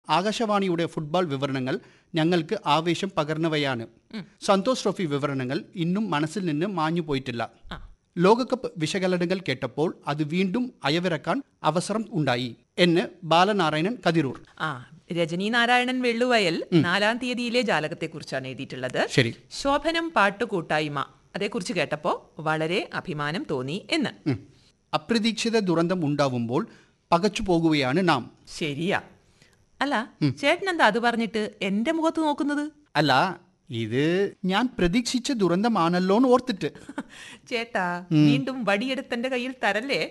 ആകാശവാണിയുടെ ഫുട്ബോൾ വിവരണങ്ങൾ ഞങ്ങൾക്ക് ആവേശം പകർന്നവയാണ് സന്തോഷ് ട്രോഫി വിവരണങ്ങൾ ഇന്നും മനസ്സിൽ നിന്ന് മാഞ്ഞു പോയിട്ടില്ല ലോകകപ്പ് വിശകലനങ്ങൾ കേട്ടപ്പോൾ അത് വീണ്ടും അയവിറക്കാൻ അവസരം ഉണ്ടായി എന്ന് ബാലനാരായണൻ കതിരൂർ ആ രജനി നാരായണൻ വെള്ളുവയൽ നാലാം തീയതിയിലെ ജാലകത്തെക്കുറിച്ചാണ് എഴുതിയിട്ടുള്ളത് ശരി ശോഭനം പാട്ടുകൂട്ടായ്മ അതേക്കുറിച്ച് കേട്ടപ്പോ വളരെ അഭിമാനം തോന്നി എന്ന് ഉം. അപ്രതീക്ഷിത ദുരന്തം ഉണ്ടാവുമ്പോൾ പകച്ചു പോകുകയാണ് നാം ശരിയാ അല്ല ചേട്ടൻ എന്താ അത് പറഞ്ഞിട്ട് എന്റെ മുഖത്ത് നോക്കുന്നത് അല്ല ഇത് ഞാൻ പ്രതീക്ഷിച്ച ദുരന്തമാണല്ലോ എന്ന് ഓർത്തിട്ട് ചേട്ടാ വീണ്ടും വടിയെടുത്തെന്റെ കയ്യിൽ തരല്ലേ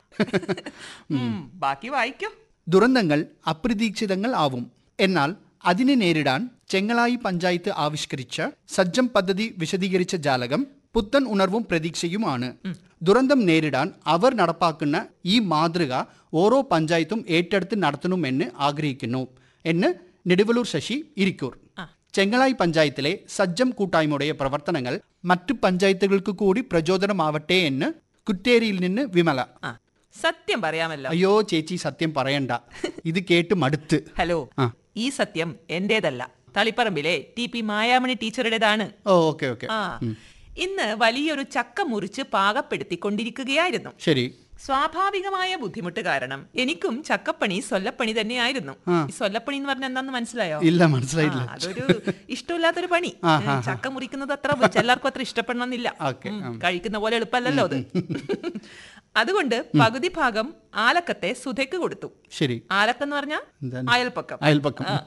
ഉം, ബാക്കി വായിക്കോ ദുരന്തങ്ങൾ അപ്രതീക്ഷിതങ്ങൾ ആവും എന്നാൽ അതിനെ നേരിടാൻ ചെങ്ങളായി പഞ്ചായത്ത് ആവിഷ്കരിച്ച സജ്ജം പദ്ധതി വിശദീകരിച്ച ജാലകം പുത്തൻ ഉണർവും പ്രതീക്ഷയുമാണ് ദുരന്തം നേരിടാൻ അവർ നടപ്പാക്കുന്ന ഈ മാതൃക ഓരോ പഞ്ചായത്തും ഏറ്റെടുത്ത് നടത്തണമെന്ന് ആഗ്രഹിക്കുന്നു എന്ന് നെടുവലൂർ ശശി ഇരിക്കൂർ ചെങ്ങളായി പഞ്ചായത്തിലെ സജ്ജം കൂട്ടായ്മയുടെ പ്രവർത്തനങ്ങൾ മറ്റു പഞ്ചായത്തുകൾക്ക് കൂടി പ്രചോദനമാവട്ടെ എന്ന് കുറ്റേരിയിൽ നിന്ന് വിമല ആ സത്യം പറയാമല്ലോ അയ്യോ ചേച്ചി സത്യം പറയണ്ട ഇത് കേട്ട് മടുത്ത് ഹലോ ആ. ഈ സത്യം എന്റേതല്ല തളിപ്പറമ്പിലെ ടി പി മായാമണി ടീച്ചറുടേതാണ് ഓ ഓക്കെ ഓക്കെ ആ ഇന്ന് വലിയൊരു ചക്ക മുറിച്ച് പാകപ്പെടുത്തിക്കൊണ്ടിരിക്കുകയായിരുന്നു ശരി സ്വാഭാവികമായ ബുദ്ധിമുട്ട് കാരണം എനിക്കും ചക്കപ്പണി സൊല്ലപ്പണി തന്നെയായിരുന്നു ഈ സൊല്ലപ്പണി എന്ന് പറഞ്ഞാൽ എന്താന്ന് മനസ്സിലായോ ഇല്ല മനസ്സിലായിട്ടില്ല ആ, അതൊരു ഇഷ്ടമില്ലാത്തൊരു പണി ഉം, ചക്ക മുറിക്കുന്നത് അത്ര എല്ലാവർക്കും അത്ര ഇഷ്ടപ്പെടണമെന്നില്ല ഓക്കെ, ഉം, കഴിക്കുന്ന പോലെ എളുപ്പമല്ലല്ലോ അത് അതുകൊണ്ട് പകുതി ഭാഗം ആലക്കത്തെ സുധയ്ക്ക് കൊടുത്തു ശരി ആലക്കെന്ന് പറഞ്ഞാൽ എന്താണ്? അയൽപ്പക്കം അയൽപക്കം ആ.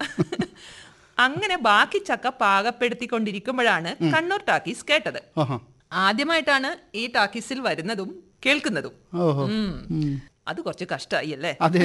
അങ്ങനെ ബാക്കി ചക്ക പാകപ്പെടുത്തിക്കൊണ്ടിരിക്കുമ്പോഴാണ് കണ്ണൂർ ടാക്കീസ് കേട്ടത് ഓഹോ ആദ്യമായിട്ടാണ് ഈ ടാക്കീസിൽ വരുന്നതും കേൾക്കുന്നതും ഓഹോ ഉം. ഉം. അത് കുറച്ച് കഷ്ടമായി അല്ലേ അതെ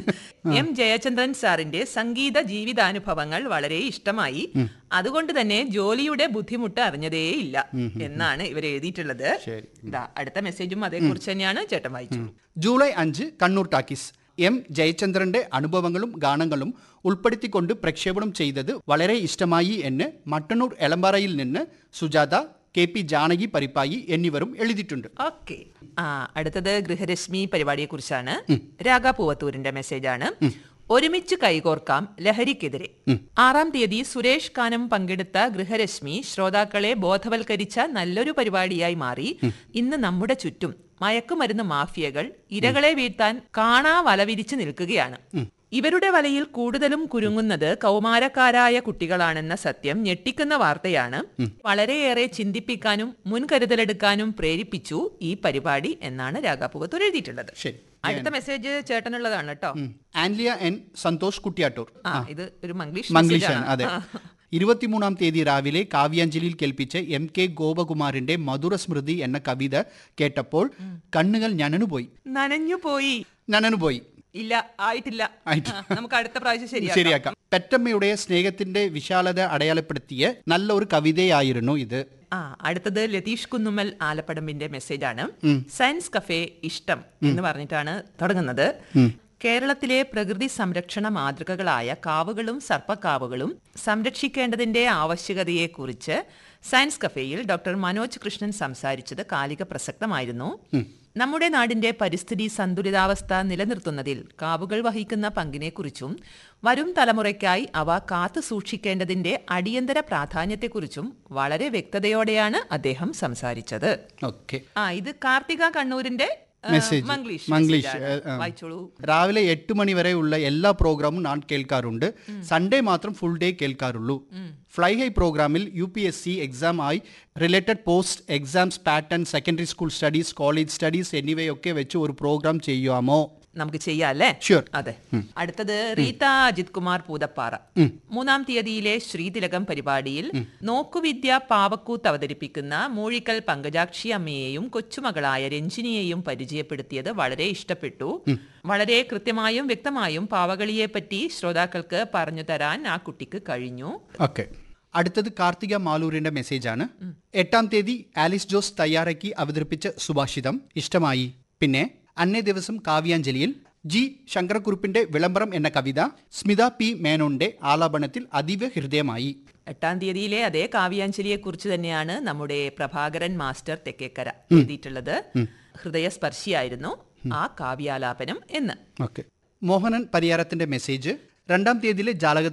എം ജയചന്ദ്രൻ സാറിന്റെ സംഗീത ജീവിതാനുഭവങ്ങൾ വളരെ ഇഷ്ടമായി അതുകൊണ്ട് തന്നെ ജോലിയുടെ ബുദ്ധിമുട്ട് അറിഞ്ഞതേയില്ല എന്നാണ് ഇവർ എഴുതിയിട്ടുള്ളത് ശരി. ദാ, അടുത്ത മെസ്സേജും അതേക്കുറിച്ച് തന്നെയാണ് ചേട്ടൻ വായിച്ചു ജൂലൈ അഞ്ച് കണ്ണൂർ ടാക്കീസ് എം ജയചന്ദ്രന്റെ അനുഭവങ്ങളും ഗാനങ്ങളും ഉൾപ്പെടുത്തിക്കൊണ്ട് പ്രക്ഷേപണം ചെയ്തത് വളരെ ഇഷ്ടമായി എന്ന് മട്ടന്നൂർ എളമ്പാറയിൽ നിന്ന് സുജാത കെ പി ജാനകി പരിപ്പായി എന്നിവരും എഴുതിയിട്ടുണ്ട് ഓക്കെ ആ അടുത്തത് ഗൃഹരശ്മി പരിപാടിയെ കുറിച്ചാണ് രാഗ പൂവത്തൂരിന്റെ മെസ്സേജാണ് ഒരുമിച്ച് കൈകോർക്കാം ലഹരിക്കെതിരെ ആറാം തീയതി സുരേഷ് കാനം പങ്കെടുത്ത ഗൃഹരശ്മി ശ്രോതാക്കളെ ബോധവൽക്കരിച്ച നല്ലൊരു പരിപാടിയായി മാറി ഇന്ന് നമ്മുടെ ചുറ്റും മയക്കുമരുന്ന് മാഫിയകൾ ഇരകളെ വീഴ്ത്താൻ കാണാ വല വിരിച്ചു നിൽക്കുകയാണ് ഇവരുടെ വലയിൽ കൂടുതലും കുരുങ്ങുന്നത് കൗമാരക്കാരായ കുട്ടികളാണെന്ന സത്യം ഞെട്ടിക്കുന്ന വാർത്തയാണ് വളരെയേറെ ചിന്തിപ്പിക്കാനും മുൻകരുതലെടുക്കാനും പ്രേരിപ്പിച്ചു ഈ പരിപാടി എന്നാണ് രാഗാപുകത്തൂർ എഴുതിയിട്ടുള്ളത് ശരി അടുത്ത മെസ്സേജ് ചേട്ടനുള്ളതാണ് കേട്ടോ ഉം. ആൻലിയ എൻ സന്തോഷ് കുട്ടിയാട്ടൂർ ആ ഇത് ഒരു മംഗ്ലീഷ് മംഗ്ലീഷാണ് മെസ്സേജാണ്. അതെ ആ. ഇരുപത്തിമൂന്നാം തീയതി രാവിലെ കാവ്യാഞ്ജലിയിൽ കേൾപ്പിച്ച എം കെ ഗോപകുമാറിന്റെ മധുര സ്മൃതി എന്ന കവിത കേട്ടപ്പോൾ കണ്ണുകൾ ഞനനുപോയി നനഞ്ഞു പോയി ഞനനുപോയി ഇല്ല ആയിട്ടില്ല ആയിട്ട്. ആ, നമുക്ക് അടുത്ത പ്രാവശ്യം ശരിയാക്കാം ശരിയാക്കാം പെറ്റമ്മയുടെ സ്നേഹത്തിന്റെ വിശാലത അടയാളപ്പെടുത്തിയ നല്ല ഒരു കവിതയായിരുന്നു ഇത് ആ അടുത്തത് ലതീഷ് കുന്നുമ്മൽ ആലപ്പടമ്പിന്റെ മെസ്സേജാണ് സയൻസ് കഫേ ഇഷ്ടം എന്ന് പറഞ്ഞിട്ടാണ് തുടങ്ങുന്നത് കേരളത്തിലെ പ്രകൃതി സംരക്ഷണ മാതൃകകളായ കാവുകളും സർപ്പക്കാവുകളും സംരക്ഷിക്കേണ്ടതിന്റെ ആവശ്യകതയെക്കുറിച്ച് സയൻസ് കഫേയിൽ ഡോക്ടർ മനോജ് കൃഷ്ണൻ സംസാരിച്ചത് കാലിക പ്രസക്തമായിരുന്നു നമ്മുടെ നാടിന്റെ പരിസ്ഥിതി സന്തുലിതാവസ്ഥ നിലനിർത്തുന്നതിൽ കാവുകൾ വഹിക്കുന്ന പങ്കിനെക്കുറിച്ചും വരും തലമുറയ്ക്കായി അവ കാത്തു സൂക്ഷിക്കേണ്ടതിന്റെ അടിയന്തര പ്രാധാന്യത്തെക്കുറിച്ചും വളരെ വ്യക്തതയോടെയാണ് അദ്ദേഹം സംസാരിച്ചത് ഓക്കെ ആ ഇത് കാർത്തിക കണ്ണൂരിന്റെ ആ, മെസ്സേജ് മംഗ്ലീഷ് മംഗ്ലീഷ് മെസ്സേജാണ്. ഏ, ആ. വായിച്ചോളൂ രാവിലെ എട്ട് മണി വരെയുള്ള എല്ലാ പ്രോഗ്രാമും ഞാൻ കേൾക്കാറുണ്ട് സൺഡേ മാത്രം ഫുൾ ഡേ കേൾക്കാറുള്ളൂ ഫ്ലൈ ഹൈ പ്രോഗ്രാമിൽ U P S C exam ആയി related post exams pattern secondary school studies college studies എന്നിവയൊക്കെ വെച്ച് ഒരു പ്രോഗ്രാം ചെയ്യാമോ നമുക്ക് ചെയ്യാം അല്ലേ Sure. അതെ അടുത്തത് റീത്ത അജിത് കുമാർ പൂതപ്പാറ മൂന്നാം തീയതിയിലെ ശ്രീതിലകം പരിപാടിയിൽ നോക്കുവിദ്യ പാവക്കൂത്ത് അവതരിപ്പിക്കുന്ന മൂഴിക്കൽ പങ്കജാക്ഷി അമ്മയെയും കൊച്ചുമകളായ രഞ്ജിനിയെയും പരിചയപ്പെടുത്തിയത് വളരെ ഇഷ്ടപ്പെട്ടു വളരെ കൃത്യമായും വ്യക്തമായും പാവകളിയെപ്പറ്റി ശ്രോതാക്കൾക്ക് പറഞ്ഞു തരാൻ ആ കുട്ടിക്ക് കഴിഞ്ഞു ഓക്കെ അടുത്തത് കാർത്തിക മാലൂരിന്റെ മെസ്സേജാണ് എട്ടാം തീയതി ആലിസ് ജോസ് തയ്യാറാക്കി അവതരിപ്പിച്ച സുഭാഷിതം ഇഷ്ടമായി പിന്നെ അന്നേ ദിവസം കാവ്യാഞ്ജലിയിൽ ജി ശങ്കരക്കുറുപ്പിന്റെ വിളംബരം എന്ന കവിത സ്മിത പി മേനോന്റെ ആലാപനത്തിൽ അതീവ ഹൃദയമായി എട്ടാം തീയതിയിലെ അതേ കാവ്യാഞ്ജലിയെ കുറിച്ച് തന്നെയാണ് നമ്മുടെ പ്രഭാകരൻ മാസ്റ്റർ തെക്കേക്കര എഴുതിയിട്ടുള്ളത് ഹൃദയസ്പർശിയായിരുന്നു ആ കാവ്യാലാപനം എന്ന് ഓക്കെ മോഹനൻ പരിയാരത്തിന്റെ മെസ്സേജ് രണ്ടാം തീയതിയിലെ ജാലക